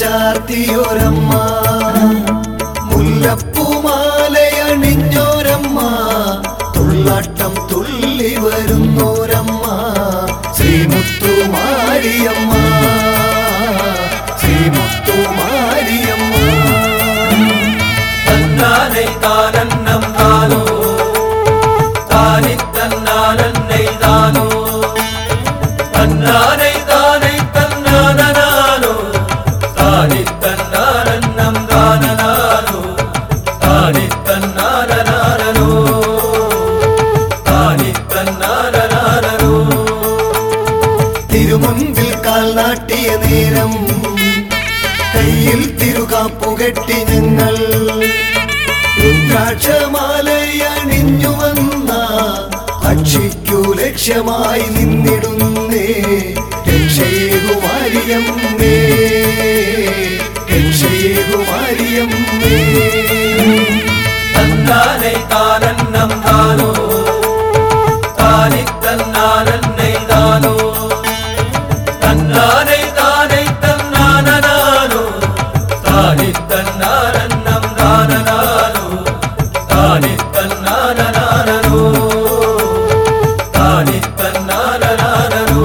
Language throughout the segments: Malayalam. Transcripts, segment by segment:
ചാർത്തിയൊരമ്മ മുല്ലപ്പൂമാലയണിഞ്ഞോരമ്മ തുള്ളാട്ടം തുള്ളി വരുന്നോരമ്മ ശ്രീമുത്തുമാരിയമ്മ ശ്രീമുത്തുമാരിയമ്മ തന്നാനെ താനന്നം താനോ താനി തന്നാനന്നെ താനോ തന്നാനെ താനെ തന്നാനോ താനി തന്നാനന്നം താനനാനോ താനി തന്നാനോ താനി തന്നാനോ തിരുമുൻപിൽ കാൽ നാട്ടിയ നേരം കയ്യിൽ തിരുകാപ്പുകെട്ടി ഞങ്ങൾ രുദ്രാക്ഷമാലയണിഞ്ഞു വന്ന അക്ഷിക്കു ലക്ഷ്യമായി നിന്നിടുന്നേ രക്ഷയേകുമാരിയമ്മേ രക്ഷയേകുമാരിയമ്മേ തന്നാനെ താനന്നം താനോ താനി തന്നാനന്നെ താനോ തന്നാനെ താനെ തന്നാനനാനോ താനി തന്നാനന്നം താനനാനോ താനി തന്നാനനാനോ താനി തന്നാനനാനോ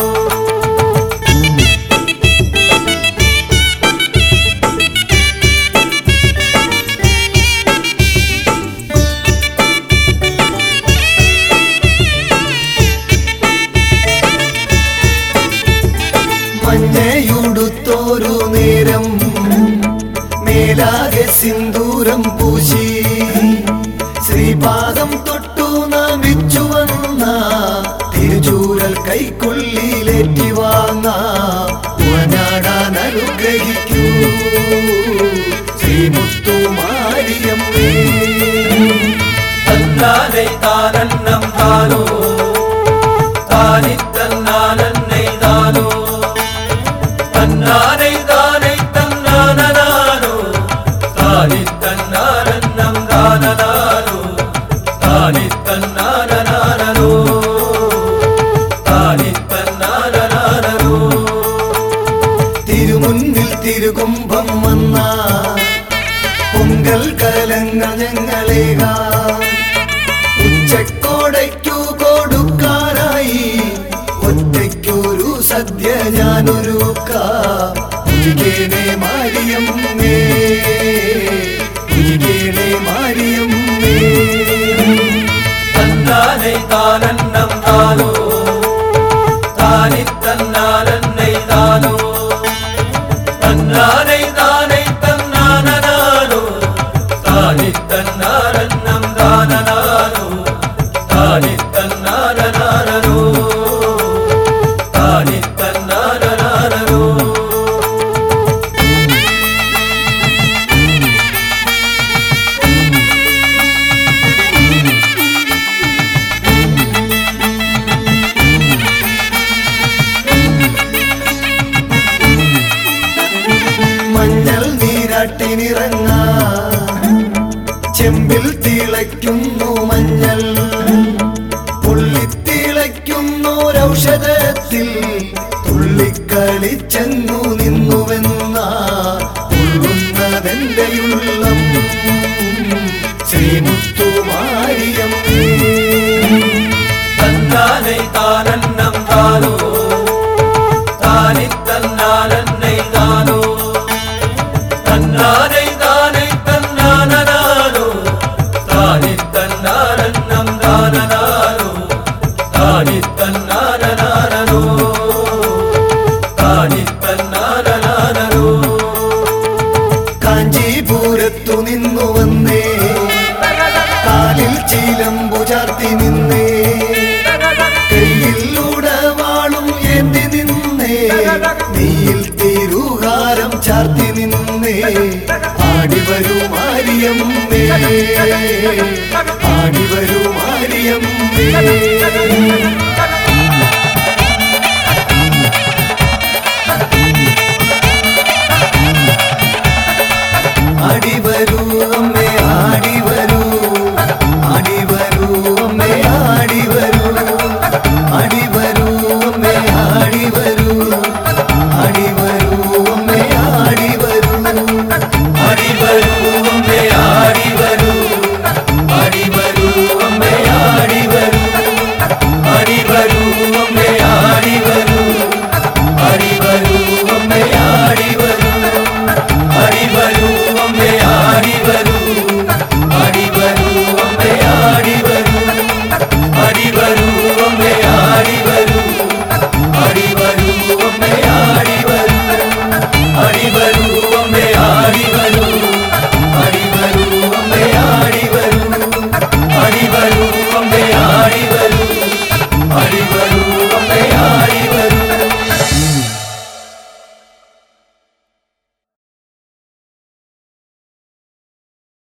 മഞ്ഞയുടുത്തോരു നേരം മേലാകെ സിന്ദൂരം പൂശി ശ്രീപാദം തൊട്ടു നമിച്ചു വന്ന തിരുചൂരൽ കൈക്കുള്ളിലേറ്റി വാങ്ങ ഉറഞ്ഞാടാൻ അനുഗ്രഹിക്കൂ ശ്രീമുത്തുമാരിയമ്മേ തന്നാനെ താനന്നം താനോ താനി തന്നാനന്നെ താനോ തന്നാനെ താനെ തന്നാനനാനോ താനി തന്നാനന്നം താനനാനോ താനി തന്നാനനാനോ താനി തന്നാനനാനോ തിരുമുന്നിൽ തിരുകുംഭം വന്ന പൊങ്കൽ കലങ്ങൾ ഞങ്ങളേക ഉച്ചക്കോടയ്ക്കു കൊടുക്കാനായി ഒറ്റയ്ക്കൊരു സദ്യ ഞാനൊരുക്കേണേ മാരിയമ്മേ ഉരുകേണേ മാരിയമ്മേ തന്നാനെ താനന്നം താനോ താനി തന്നാനന്നെ താനോ തന്നാനെ താനെ തന്നാനനാനോ താനി തന്നാനന്നം താനനാനോ താനി തന്നാനനാനോ താനി തന്നാനനാനോ മഞ്ഞൾ നീരാട്ടിനിറങ്ങ ചെമ്പിൽ തിളയ്ക്കുന്നു മഞ്ഞൾ പുള്ളിത്തിളയ്ക്കുന്നൊരൗഷധത്തിൽ തുള്ളിക്കളിച്ചെന്നു നിന്നുവെന്ന ഉള്ളുന്നതെന്റെയുള്ളം ശ്രീമുത്തുമാരിയമ്മേ തന്നാനെ താനന്നം താനോ താനി തന്നാനന്നെ താനോ തന്നാനെ താനെ തന്നാനനാനോ താനി തന്നാനന്നം താനനാനോ താനി തന്നാനനാനോ താനി തന്നാനനാനോ കാഞ്ചീപുരത്തു നിന്നു വന്നേ കാലിൽ ചീലമ്പു ചാർത്തി നിന്നേ കയ്യിലൂടവാളും ഏന്തി നിന്നേ നെയ്യിൽ തിരുഹാരം ചാർത്തി നിന്നേ ആടിവരൂ മാരിയമ്മേ ആടിവരൂ മാരിയമ്മേ